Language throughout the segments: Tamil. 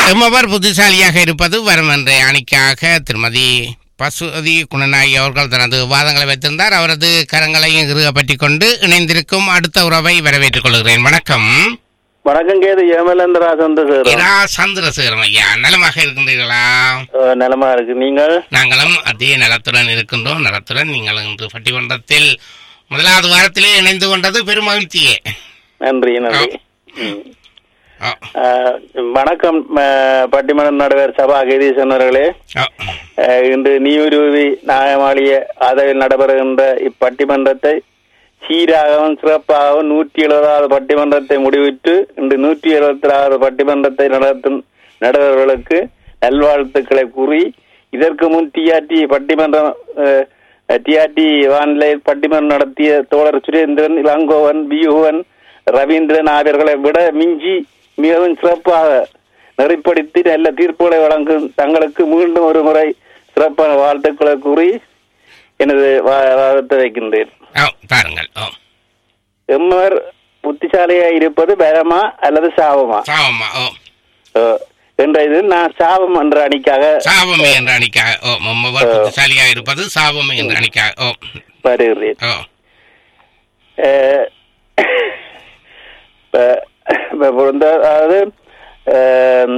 எம்மவர் புத்திசாலியாக இருப்பது வரும் என்ற அணிக்காக திருமதி பசுபதி குணநாயகி அவர்கள் தனது வாதங்களை வைத்திருந்தார் அவரது கரங்களையும் இறுக பற்றி கொண்டு இணைந்திருக்கும் அடுத்த உறவை வரவேற்றுக் கொள்கிறேன் வணக்கம் வணக்கம் கேது ஏமலேந்திரா சந்திரசேகரன் இரா சந்திரசேகரம் ஐயா நலமாக இருக்கின்றீர்களா அஹ், நலமா இருக்கு நீங்கள் நாங்களும் அதே நலத்துடன் இருக்கின்றோம் நலத்துடன் நீங்கள் இன்று பட்டிமன்றத்தில் முதலாவது வாரத்திலே இணைந்து கொண்டது பெரும் மகிழ்ச்சியே நன்றி நன்றி ம். ஆ, அஹ், வணக்கம் அஹ், பட்டிமன்ற நடுவர் சபா கீதீசன் அவர்களே ஆ, அஹ், இன்று நீருவி நாயமாளிய ஆதவில் நடைபெறுகின்ற இப்பட்டிமன்றத்தை சீராகவும் சிறப்பாகவும் நூற்றி எழுபதாவது பட்டிமன்றத்தை முடிவிட்டு இன்று நூற்றி எழுபத்தி ஆறாவது பட்டிமன்றத்தை நடத்தும் நடுவர்களுக்கு நல்வாழ்த்துக்களை கூறி இதற்கு முன் டிஆர்டி பட்டிமன்றம் டிஆர்டி வானிலை பட்டிமன்றம் நடத்திய தோழர் சுரேந்திரன் இளங்கோவன் வியூகன் ரவீந்திரன் ஆகியோர்களை விட மிஞ்சி மிகவும் சிறப்பாக நெறிப்படுத்தி நல்ல தீர்ப்புகளை வழங்கும் தங்களுக்கு மீண்டும் ஒரு முறை சிறப்பான வாழ்த்துக்களை கூறி எனது வா- வாதத்தை வைக்கின்றேன் ஆ, பாருங்கள் ஆ, எம்மவர் புத்திசாலியா இருப்பது பலமா அல்லது சாபமா சாவமா ஓ அஹ், என்ற இதில் நான் சாபம் என்ற அணிக்காக சாபமே என்ற அணிக்காக ஓ மம்மவர் புத்திசாலியாக இருப்பது சாபமே என்ற அணிக்காக ஓ வருகிறேன் ஓ அஹ், இப்ப- இப்ப இந்த அதாவது அஹ்,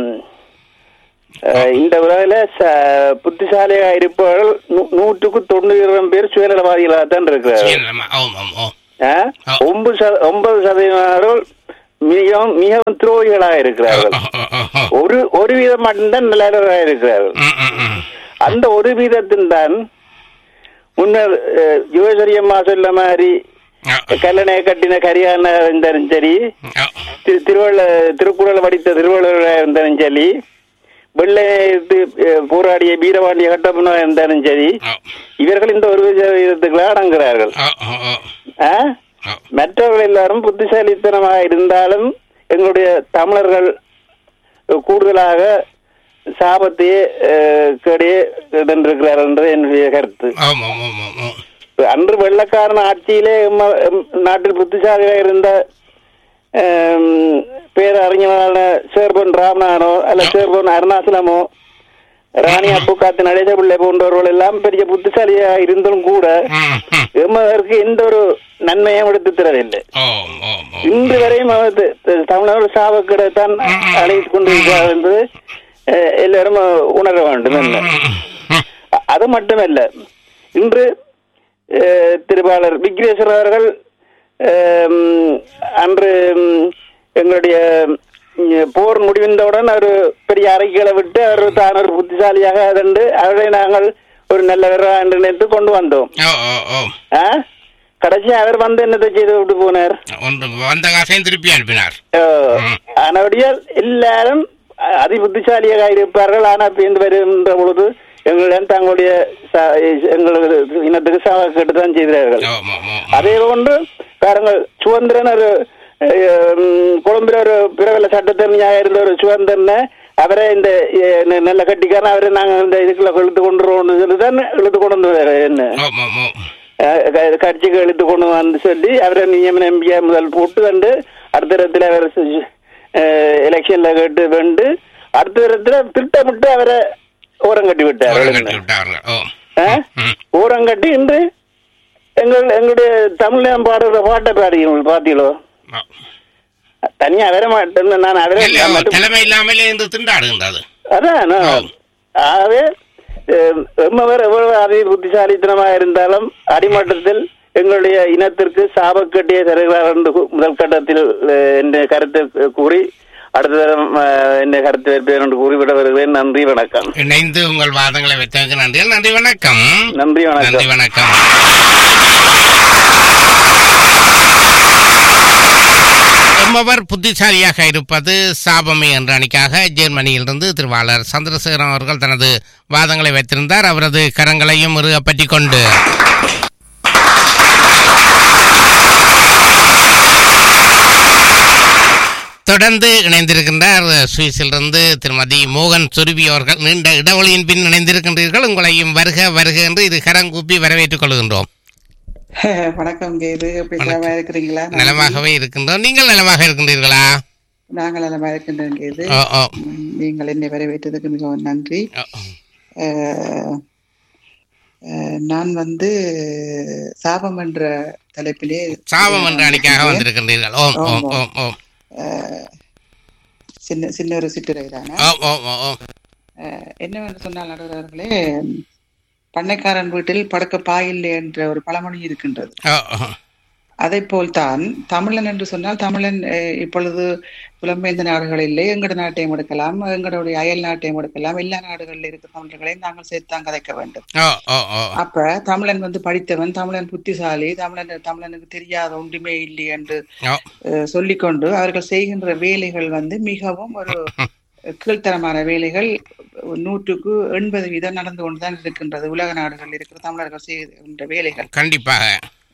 அஹ், இந்த உலகில ச- புத்திசாலியா இருப்பவர்கள் நூ- நூற்றுக்கு தொண்ணூறு பேர் சுயநலவாதிகளாக தான் இருக்கிறார்கள் சுயநலமா ஓம் ஓம் ஓ ஆ? ஆ. ஒன்பது சத- ஒன்பது சதவீதம் மிகவும் மிகவும் துரோகிகளாக இருக்கிறார்கள் ஓ, ஓ, ஓ, ஓ. ஒரு ஒரு வீதம் மட்டும்தான் நல்லவராக இருக்கிறார்கள் ம், ம், ம். அந்த ஒரு வீதத்தின் தான் முன்னர் அஹ், யோசரி அம்மா சொல்ல மாதிரி ஆ, கல்லணையை கட்டின கரியான இருந்தாலும் சரி ஆ, திரு திருவள்ள திருக்குறள் படித்த திருவள்ளுவராக இருந்தாலும் சரி வெள்ளை போராடிய வீரபாண்டிய கட்டப்பனா இருந்தாலும் சரி ஆ, இவர்கள் இந்த ஒரு வீதத்துக்குள்ள அடங்குகிறார்கள் ஆ, ஆ, ஆ. ஆ? ஆ, மற்றவர்கள் எல்லாரும் புத்திசாலித்தனமாக இருந்தாலும் எங்களுடைய தமிழர்கள் கூடுதலாக சாபத்தையே அஹ், கேடையே வென்றிருக்கிறார்கள் என்று என்னுடைய கருத்து ஆம், ஆம், ஆம், ஆம், ஆம். அன்று வெள்ளக்காரன் ஆட்சியிலே எம்ம- எம் நாட்டில் புத்திசாலியாக இருந்த ஆம், பேரறிஞரான சேர்பன் ராமநாதனோ அல்ல சேர்பன் அருணாசலமோ ராணி அப்புக்காத்து நடேச பிள்ளை போன்றவர்கள் எல்லாம் பெரிய புத்திசாலியாக இருந்தாலும் கூட ம், ம். எம்மதற்கு எந்த ஒரு நன்மையும் எடுத்து தரவில்லை ஓம், ஓம், ஓம். இன்று வரையும் அவர் த- த- தமிழர்கள் சாவக்கிடத்தான் அழைத்துக் கொண்டிருக்கிறார் என்பது அஹ், எல்லாரும் உணர வேண்டும் என்ன ம், ம். அ- அது மட்டுமல்ல இன்று அஹ், திருவாளர் விக்னேஸ்வரர் அவர்கள் அஹ், அன்று ம், எங்களுடைய ம், போர் முடிந்தவுடன் அவர் பெரிய அறிக்கைகளை விட்டு அவர் தான் ஒரு புத்திசாலியாக அதண்டு அவரை நாங்கள் ஒரு நல்லவரா என்று நினைத்து கொண்டு வந்தோம் ஓ, ஓ, ஓ. ஆ? கடைசி அவர் வந்து என்னத்தை செய்து விட்டு போனார் ஒன்று வந்த காசையும் திருப்பி அனுப்பினார் ம். ஆனபடியால் எல்லாரும் அ- அதி புத்திசாலியாக இருப்பார்கள் ஆனால் பேந்து வருகின்ற பொழுது எங்களிடம் தங்களுடைய ச- எங்களது இனத்துக்கு சாக கேட்டு தான் செய்கிறார்கள் ஓம், ஓம், ஓம். அதே போன்று பாருங்கள் சுதந்திரன் ஒரு அஹ், ம், கொழும்புல ஒரு பிரபல சட்டத்தரணியாக இருந்த ஒரு சுதந்திரனை அவரை இந்த அஹ், ந- நல்ல கட்டிக்காரன் அவரை நாங்கள் இந்த இதுக்குள்ள இழுத்து கொண்டு வரணும்னு சொல்லி தான் இழுத்து கொண்டு வந்து என்ன ஓம், ஓம், ஓம். அஹ் க- கட்சிக்கு இழுத்து கொண்டு வந்து சொல்லி அவரை நியமன எம்பியா முதல் போட்டு கண்டு அடுத்த இடத்துல அவர் எலெக்ஷன்ல கேட்டு வெண்டு அடுத்த இடத்துல திட்டமிட்டு அவரை ஓரம் கட்டி விட்டார் ஓரம் கட்டி விட்டார்கள் ஓ அஹ்? ம். ஓரம் கட்டி இன்று எங்கள் எங்களுடைய தமிழ்ல பாடுற பாட்டை பாடுகிறோம் பாத்தீங்களோ ஓ. தனியா வர மாட்டேன் நான் அவரை இல்ல, நான் ஓ, மட்டும் தலைமை இல்லாமலே இருந்து திண்டாடுகின்றது அதான் நான் ஆகவே அஹ், எம்மவர் எவ்வளவு அதி புத்திசாலித்தனமாக இருந்தாலும் அடிமட்டத்தில் எங்களுடைய இனத்திற்கு சாபக்கட்டிய தருகிறார் என்று கு- முதல் கட்டத்தில் அஹ், என்ற கருத்தை கூறி அடுத்த தரம் அஹ், என்ற கருத்து வைப்பேன் என்று கூறிவிட வருகிறேன் நன்றி வணக்கம் இணைந்து உங்கள் வாதங்களை வைத்ததற்கு நன்றிகள் நன்றி வணக்கம் நன்றி வணக்கம் நன்றி வணக்கம் எம்மவர் புத்திசாலியாக இருப்பது சாபமே என்ற அணிக்காக ஜெர்மனியிலிருந்து திருவாளர் சந்திரசேகரன் அவர்கள் தனது வாதங்களை வைத்திருந்தார் அவரது கரங்களையும் இறுக பற்றிக் கொண்டு தொடர்ந்து இணைந்திருக்கின்றார் சுவிஸிலிருந்து திருமதி மோகன் சுருபி அவர்கள் நீண்ட இடைவெளியின் பின் இணைந்திருக்கின்றீர்கள் உங்களையும் வருக வருக என்று இது கரங்கூப்பி வரவேற்றுக் கொள்கின்றோம் வணக்கம் கேது எப்படி நலமா இருக்கிறீங்களா நலமாகவே இருக்கின்றோம் நீங்கள் நலமாக இருக்கின்றீர்களா நாங்கள் நலமா இருக்கின்றது ஓ ஓ நீங்கள் என்னை வரவேற்றதுக்கு மிகவும் நன்றி ஓ. அஹ், அஹ், நான் வந்து சாபம் என்ற தலைப்பிலே சாபம் என்ற அணிக்காக வந்திருக்கின்றீர்கள் ஓம் ஓம் ஓம் ஓம் அஹ், சின்ன சின்ன ஒரு சிற்றுரை தானே ஓம் ஓம் ஓம் ஓம் அஹ், என்னவென்று சொன்னால் நடுவர்களே பண்ணைக்காரன் வீட்டில் படுக்க பாயில்லை என்ற ஒரு பழமொழி இருக்கின்றது ஓ ஓ அதை போல்தான் தமிழன் என்று சொன்னால் தமிழன் அஹ், இப்பொழுது புலம்பெயர்ந்த நாடுகள் இல்லை எங்கட நாட்டையும் எடுக்கலாம் எங்களுடைய அயல் நாட்டையும் எடுக்கலாம் எல்லா நாடுகளில் இருக்கிற தமிழர்களையும் நாங்கள் சேர்த்தான் கதைக்க வேண்டும் ஓ ஓ ஓ அப்ப தமிழன் வந்து படித்தவன் தமிழன் புத்திசாலி தமிழன் தமிழனுக்கு தெரியாத ஒன்றுமே இல்லை என்று ஓ அஹ், சொல்லிக்கொண்டு அவர்கள் செய்கின்ற வேலைகள் வந்து மிகவும் ஒரு கீழ்த்தரமான வேலைகள் நூற்றுக்கு எண்பது வீதம் நடந்து கொண்டுதான் இருக்கின்றது உலக நாடுகளில் இருக்கிற தமிழர்கள் செய்கின்ற வேலைகள் கண்டிப்பாக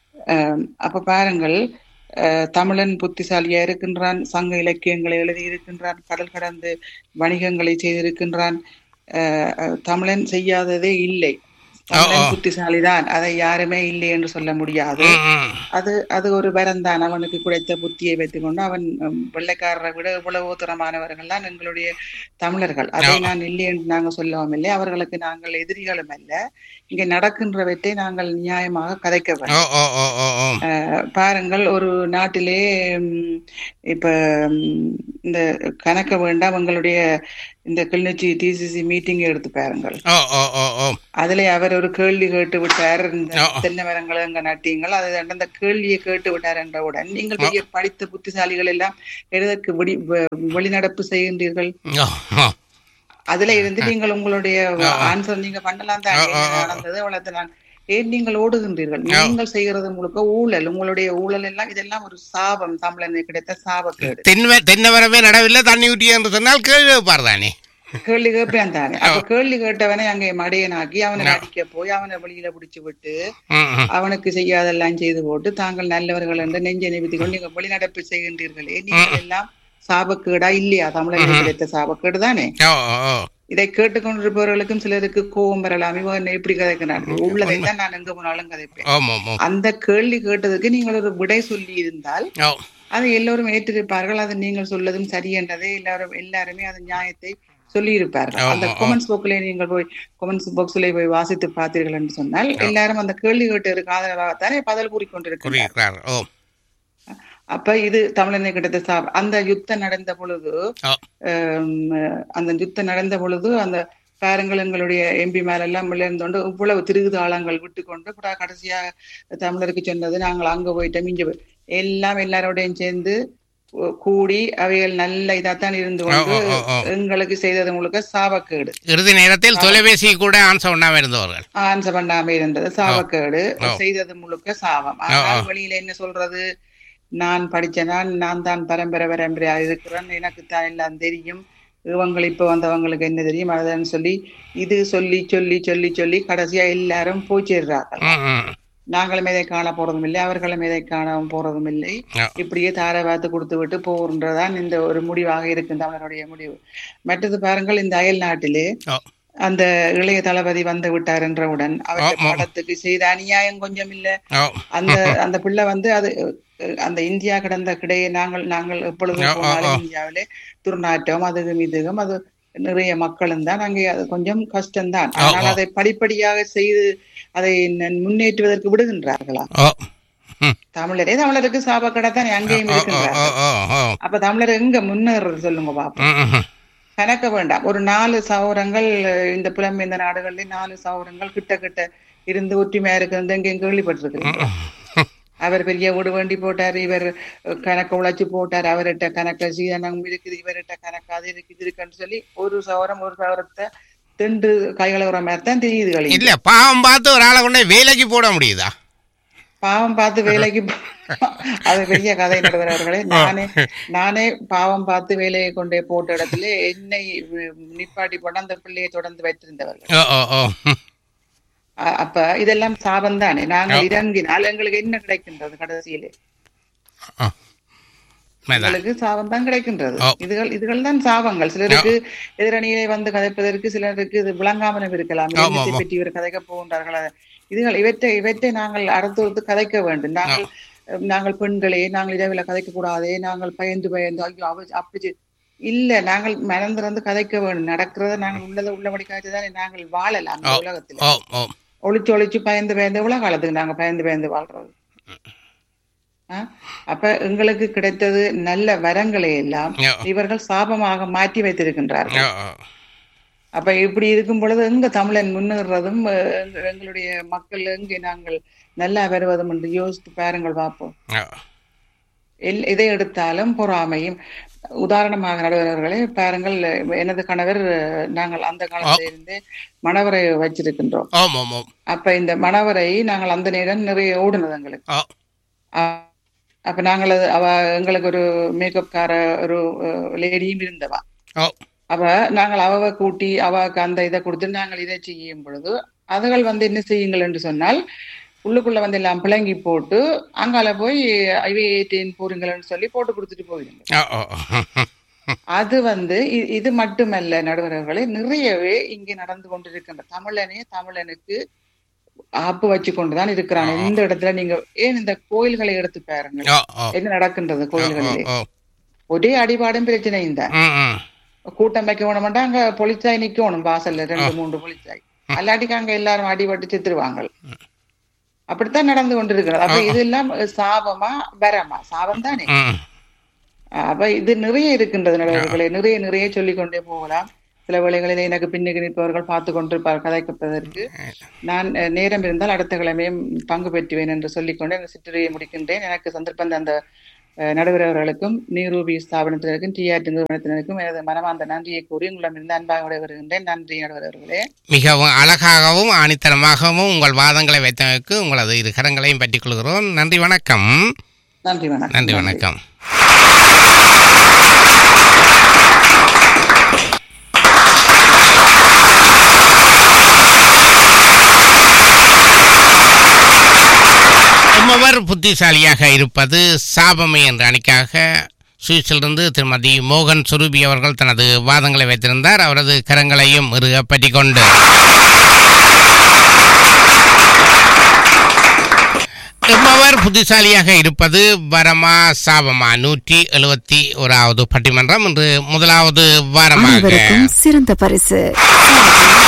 அஹ் அப்ப பாருங்கள் அஹ் தமிழன் புத்திசாலியா இருக்கின்றான் சங்க இலக்கியங்களை எழுதி இருக்கின்றான் கடல் கடந்து வணிகங்களை செய்திருக்கின்றான் அஹ் அஹ் தமிழன் செய்யாததே இல்லை தமிழன் புத்திசாலிதான் அதை யாருமே இல்லை என்று சொல்ல முடியாது ம், ம். அது அது ஒரு வரந்தான் அவனுக்கு கிடைத்த புத்தியை வைத்துக் கொண்டு அவன் உம், வெள்ளைக்காரரை விட எவ்வளவோ திறமானவர்கள் தான் எங்களுடைய தமிழர்கள் அதை நான் இல்லை என்று நாங்கள் சொல்லவும் இல்லை அவர்களுக்கு நாங்கள் எதிரிகளும் அல்ல இங்கே நடக்கின்றவற்றை நாங்கள் நியாயமாக கதைக்க வேண்டும் ஓ ஓ ஓ ஓ ஓ அஹ் பாருங்கள் ஒரு நாட்டிலே ம், இப்ப ம், இந்த கணக்க வேண்டாம் உங்களுடைய இந்த கிளிநொச்சி டிசிசி மீட்டிங் எடுத்து பாருங்கள் ஓ ஓ ஓ ஓ அதுல அவர் ஒரு கேள்வி கேட்டு விட்டார் இந்த ஆ. தென்னை மரங்களை அங்க நட்டீங்கள் அது அந்த கேள்வியை கேட்டு விட்டார் என்றவுடன் நீங்கள் பெரிய படித்த புத்திசாலிகள் எல்லாம் எதற்கு வெடி வெ- வெளிநடப்பு செய்கின்றீர்கள் ஓ ஓ அதுல இருந்து நீங்கள் உங்களுடைய ஆன்சர் நீங்க பண்ணலாம் தான் என்ன நடந்தது அவ்வளவு நான் ஏன் நீங்கள் ஓடுகின்றீர்கள் நீங்கள் செய்கிறது முழுக்க ஊழல் உங்களுடைய ஊழல் எல்லாம் இதெல்லாம் ஒரு சாபம் தமிழனுக்கு கிடைத்த சாபக்கேடு தென்னை தென்னை வரவே நடவில்லை தண்ணி ஊட்டி என்று சொன்னால் கேள்வி வைப்பார் தானே கேள்வி கேட்பேன் தானே அப்ப கேள்வி கேட்டவனை அங்கே மடையனாக்கி அவனை அடிக்க போய் அவனை வெளியில பிடிச்சு விட்டு ம், ம். அவனுக்கு செய்யாதெல்லாம் செய்து போட்டு தாங்கள் நல்லவர்கள் என்று நெஞ்சை நிமித்தி கொண்டு நீங்க வெளிநடப்பு செய்கின்றீர்களே நீங்கள் எல்லாம் சாபக்கேடா இல்லையா தமிழர்களுக்கு கிடைத்த சாபக்கேடு தானே ஓ ஓ ஓ இதை கேட்டுக்கொண்டிருப்பவர்களுக்கும் சிலருக்கு கோபம் வரலாம் இவன் என்ன இப்படி கதைக்கிறார்கள் உள்ளதை தான் நான் எங்க போனாலும் கதைப்பேன் ஓம் ஓம் ஓம் அந்த கேள்வி கேட்டதுக்கு நீங்கள் ஒரு விடை சொல்லி இருந்தால் ஓ அதை எல்லோரும் ஏற்றிருப்பார்கள் அது நீங்கள் சொல்லதும் சரி என்றதை எல்லாரும் எல்லாருமே அந்த நியாயத்தை சொல்லியிருப்பார்கள் ஆமா, அந்த ஆமா. கொமெண்ட்ஸ் புக்ல நீங்கள் போய் கொமெண்ட்ஸ் பாக்ஸ்ல போய் வாசித்து பார்த்தீர்கள் என்று சொன்னால் எல்லாரும் அந்த கேள்வி கேட்டதற்கு ஆதரவாகத்தானே பதில் கூறிக்கொண்டிருக்கிறார் கூறியிருக்கிறார் ஓ அப்ப இது தமிழனை கிடைத்த சாப் அந்த யுத்தம் நடந்த பொழுது ஓ ஆம், அந்த யுத்தம் நடந்த பொழுது அந்த பாருங்கள் எங்களுடைய எம்பி மேலெல்லாம் விழுந்தோண்டு இவ்வளவு திருகுதாளங்கள் விட்டு கொண்டு கூட கடைசியா தமிழருக்கு சொன்னது நாங்கள் அங்க போயிட்டோம் இங்க போய் எல்லாம் எல்லாரோடையும் சேர்ந்து கூ- கூடி அவைகள் நல்ல இதாத்தான் இருந்து கொண்டு ஓ, ஓ, ஓ. எங்களுக்கு செய்தது முழுக்க சாபக்கேடு இறுதி நேரத்தில் தொலைபேசி கூட ஆன்சர் பண்ணாம இருந்தவர்கள் ஆன்சர் பண்ணாம இருந்தது சாபக்கேடு ஓ. செய்தது முழுக்க சாபம் ஆனால் வெளியில என்ன சொல்றது நான் படிச்ச நான் நான் தான் பரம்பரை பரம்பரையா இருக்கிறேன் எனக்கு தான் எல்லாம் தெரியும் இவங்க இப்ப வந்தவங்களுக்கு என்ன தெரியும் அதுன்னு சொல்லி இது சொல்லி சொல்லி சொல்லி சொல்லி கடைசியா எல்லாரும் போச்சிடுறாங்க ம், ம். நாங்களும் இதை காண போறதும் இல்லை அவர்களும் இதை காண போறதும் இல்லை ஓ. இப்படியே தாரை பார்த்து கொடுத்து விட்டு போகின்றதான் இந்த ஒரு முடிவாக இருக்கு தமிழருடைய முடிவு மற்றது பாருங்கள் இந்த அயல் நாட்டிலே ஓ அந்த இளைய தளபதி வந்து விட்டார் என்றவுடன் அவருடைய ஆமா. படத்துக்கு செய்த அநியாயம் கொஞ்சம் இல்ல ஓ அந்த அந்த பிள்ளை வந்து அது அஹ், அந்த இந்தியா கடந்த கிடையே நாங்கள் நாங்கள் எப்பொழுது ஆ, ஆ, போனாலும் ஆ. இந்தியாவிலே துர்நாற்றம் அதுகும் இதுகும் அது நிறைய மக்களும் தான் அங்கே அது கொஞ்சம் கஷ்டம்தான் ஆ, ஆனால் ஆ. அதை படிப்படியாக செய்து அதை ந- முன்னேற்றுவதற்கு விடுகின்றார்களா ஓ ம். தமிழரே தமிழருக்கு சாபக்கடை தான் அங்கேயும் ஓ ஓ இருக்கின்றார்கள் ஓ ஓ அப்ப தமிழர் எங்க முன்னேறது சொல்லுங்க பாப்போம் ம், ம். கணக்க வேண்டாம் ஒரு நாலு சௌரங்கள் அஹ், இந்த புலம்பெயர்ந்த நாடுகள்ல நாலு சௌரங்கள் கிட்ட கிட்ட இருந்து ஒற்றுமையா இருக்கிறது எங்கேயும் கேள்விப்பட்டிருக்கிறீங்க அவர் பெரிய வீடு வேண்டி போட்டார் இவர் அஹ், கணக்கு உழைச்சு போட்டார் அவர்கிட்ட கணக்கு சீதனம் இருக்குது இவர்கிட்ட கணக்கு அது இருக்கு இது இருக்குன்னு சொல்லி ஒரு சவரம் ஒரு சவரத்தை திண்டு கைகளவுற மாதிரி தான் தெரியுது களி இல்ல பாவம் பார்த்து ஒரு ஆளை கொண்டு போய் வேலைக்கு போட முடியுதா பாவம் பார்த்து வேலைக்கு போ- அது பெரிய கதை நடுவர்களே நானே நானே பாவம் பார்த்து வேலையை கொண்டே போட்ட இடத்துல என்னை வி- நிப்பாட்டி போட்டு அந்த பிள்ளையை தொடர்ந்து வைத்திருந்தவர்கள் ஓ ஓ ஓ ம். அ- அப்ப இதெல்லாம் சாபம் தானே நாங்கள் இறங்கினால் எங்களுக்கு என்ன கிடைக்கின்றது கடைசியிலே ஓ மேதான் எங்களுக்கு சாபம் தான் கிடைக்கின்றது ஓ. இதுகள் இதுகள் தான் சாபங்கள் சிலருக்கு எதிரணியிலே வந்து கதைப்பதற்கு சிலருக்கு இது விளங்காமலும் இருக்கலாம் ஆமா, என்னத்தை ஆமா. பற்றி இவர் கதைக்க போகின்றார்கள் அது- இதுகள் இவற்றை இவற்றை நாங்கள் அடுத்தடுத்து கதைக்க வேண்டும் நாங்கள் அஹ், நாங்கள் பெண்களே நாங்கள் இரவில் கதைக்க கூடாதே நாங்கள் பயந்து பயந்து ஐயோ அவ அப்படி செய்- இல்ல நாங்கள் மறந்திருந்து கதைக்க வேணும் நடக்கிறத நாங்கள் உள்ளதை உள்ளபடி காய்ச்சி தானே நாங்கள் வாழலாம் அந்த ஓ. உலகத்துல ஓ ஓ ஒளிச்சு ஒளிச்சு பயந்து பயந்து உலக காலத்துக்கு நாங்க பயந்து பயந்து வாழ்றது ஆ? அப்ப எங்களுக்கு கிடைத்தது நல்ல வரங்களை எல்லாம் ஓ. இவர்கள் சாபமாக மாற்றி வைத்திருக்கின்றார்கள் ஓ, ஓ. அப்ப இப்படி இருக்கும் பொழுது எங்க தமிழன் முன்னேறதும் அஹ், எங்க- எங்களுடைய மக்கள் எங்கே நாங்கள் நல்லா வருவதும் என்று யோசித்து பாருங்கள் பார்ப்போம் ஓ. எல் எதை எடுத்தாலும் பொறாமையும் உதாரணமாக நடுவர்களே பாருங்கள் எனது கணவர் அஹ், நாங்கள் அந்த காலத்திலிருந்தே இருந்தே மணவரை வச்சிருக்கின்றோம் ஓம் ஓம் ஓம் அப்ப இந்த மணவரை நாங்கள் அந்த நேரம் நிறைய ஓடுனது எங்களுக்கு ஓ அ- அப்ப நாங்கள் அது- அவ எங்களுக்கு ஒரு மேக்கப் கார ஒரு லேடியும் இருந்தவா ஓ அப்ப நாங்கள் அவ கூட்டி அவக்கு அந்த இதை கொடுத்து நாங்கள் இதை செய்யும் பொழுது அதுகள் வந்து என்ன செய்யுங்கள் என்று சொன்னால் உள்ளுக்குள்ள வந்து எல்லாம் பிளங்கி போட்டு அங்கால போய் ஐவே ஏற்றேன் போறீங்களன்னு சொல்லி போட்டு கொடுத்துட்டு போயிடுங்க ஓ ஓ அது வந்து இ- இது மட்டுமல்ல நடுவர்களே நிறையவே இங்கே நடந்து கொண்டிருக்கின்ற தமிழனே தமிழனுக்கு ஆப்பு வச்சு கொண்டுதான் இருக்கிறாங்க இந்த இடத்துல நீங்க ஏன் இந்த கோயில்களை எடுத்து பாருங்க ஓ ஓ என்ன நடக்கின்றது ஓ கோயில்களிலே ஓ ஒரே அடிபாடும் பிரச்சனையும் தான் ம் ம் கூட்டம் வைக்க வேணும்னா அங்க பொலிச்சாய் நிக்கணும் வாசல்ல ரெண்டு மூன்று பொலிச்சாய் அல்லாட்டிக்கு அங்க எல்லாரும் அடிபட்டு செத்துருவாங்க அப்படித்தான் நடந்து கொண்டிருக்கிறது அப்ப இதெல்லாம் சாபமா வரமா சாபம் தானே ம் அப்ப இது நிறைய இருக்கின்றது நடவடிக்கைகளை நிறைய நிறைய சொல்லிக் கொண்டே போகலாம் சில வேளைகளில் எனக்கு பின்னுக்கு நிற்பவர்கள் பார்த்து கொண்டிருப்பார் கதைப்பதற்கு நான் அஹ், நேரம் இருந்தால் அடுத்த கிழமையும் பங்கு பெற்றுவேன் என்று சொல்லிக்கொண்டு இந்த சிற்றுரையை முடிக்கின்றேன் எனக்கு சந்தர்ப்பம் அந்த நடுவரவர்களுக்கும் நீரூபி ஸ்தாபனத்தினருக்கும் டிஆர்டி நிறுவனத்தினருக்கும் எனது மனமார்ந்த நன்றியை கூறி உங்களிடமிருந்து அன்பாக விடைபெறுகின்றேன் நன்றி நடுவரவர்களே மிகவும் அழகாகவும் ஆணித்தரமாகவும் உங்கள் வாதங்களை வைத்தமைக்கு உங்களது இரு கரங்களையும் பற்றிக் கொள்கிறோம் நன்றி வணக்கம் நன்றி வணக்கம் நன்றி வணக்கம் உம்மவர் புத்திசாலியாக இருப்பது சாபமே என்ற அணிக்காக சுவிஸிலிருந்து திருமதி மோகன் சுரூபி அவர்கள் தனது வாதங்களை வைத்திருந்தார் அவரது கரங்களையும் இறுக பற்றிக் கொண்டு எம்மவர் புத்திசாலியாக இருப்பது வரமா சாபமா நூற்றி எழுபத்தி ஓராவது பட்டிமன்றம் இன்று முதலாவது வாரமாக அனைவருக்கும் சிறந்த பரிசு